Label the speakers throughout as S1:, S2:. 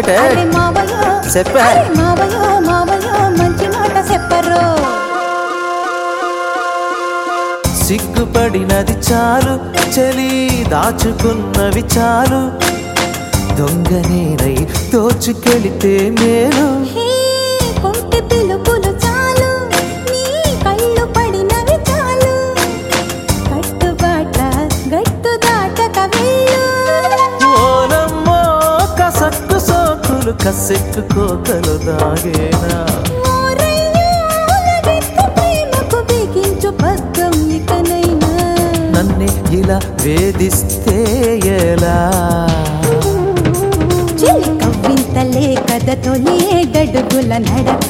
S1: ఏటే
S2: అరే మావయ్య
S1: చెప్పే.
S2: అరే మావయ్య మావయ్య మంచి మాట చెప్పరు
S1: సిగ్గుపడినది చాలు చలి దాచుకున్నవి చాలు దొంగనేనై దోచుకెళితే మేలు
S2: హే కొంటి పిలుపులు చాలు నీ కళ్ళు పడినవి చాలు కట్టుబాట గట్టు దాటక వెళ్ళు
S1: ఓలమ్మో కసక్కు సోకులు కసెక్కు కోకలు దాగేనా
S2: ఓరయ్యో, లగెత్తు ప్రేమకు బిగించు పగ్గం ఇకనైనా
S1: నన్నే ఇలా వేధిస్తే ఎలా
S2: చెలి కవ్వింతలే కథ తొలి గడుగుల నడక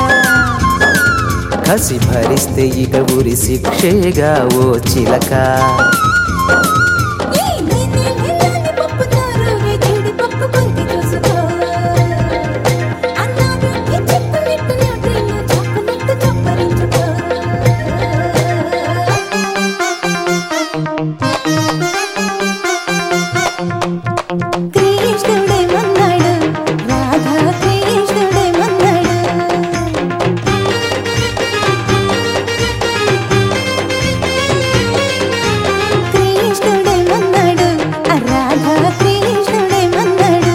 S1: కసి భరిస్తే ఇక ఉరి శిక్షేగా ఓ చిలక
S2: ఈ నేనే వెళ్ళని పప్పు చారువే చెడి పప్పు కొంచె చూసుకో అన్నాడు ఈ చెప్పులెట్టు నాటిల్లు చాకులెట్టు చప్పరించుకో కృష్ణుడే మన్నాడు రాధా కృష్ణుడే మన్నాడు కృష్ణుడే మన్నాడు ఆ రాధా కృష్ణుడే మన్నాడు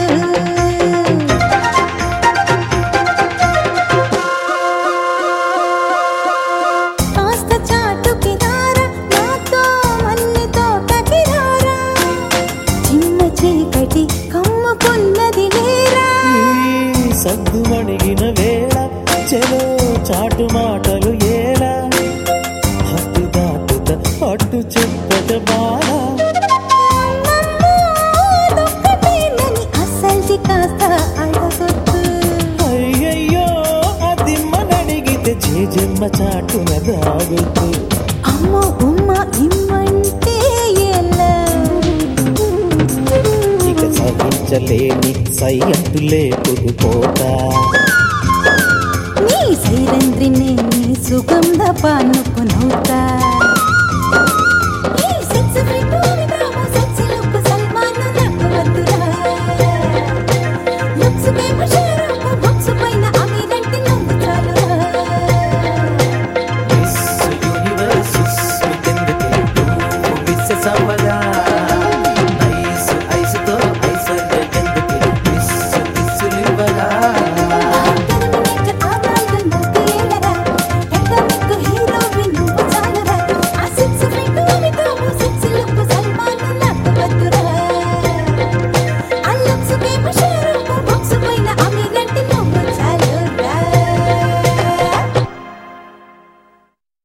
S2: కాస్త చాటుకి రారా నాతో మల్లెతో కకిరారా చిన్న చీకటి కమ్ముకున్నది లేరా
S1: ఈ సద్దు అణిగిన వేళ చెలో చాటు మాటలు ఏలా హద్దు దాటుత అడ్డు చెప్పట బాలా
S2: అదొక్కటేనని అసల్ది కాస్త అడగొద్దు
S1: అయ్యయ్యో అది మనడిగితే జేజమ్మ చాటున దాగుతూ
S2: అమ్మో ఉమ్మ ఇమ్మంటే ఎలా
S1: ఇక సహించలేని సై అంటూ లేపుకుపోతా
S2: నీ సైరంద్రిని నీ సుగంధ పానుకు నవ్వుతా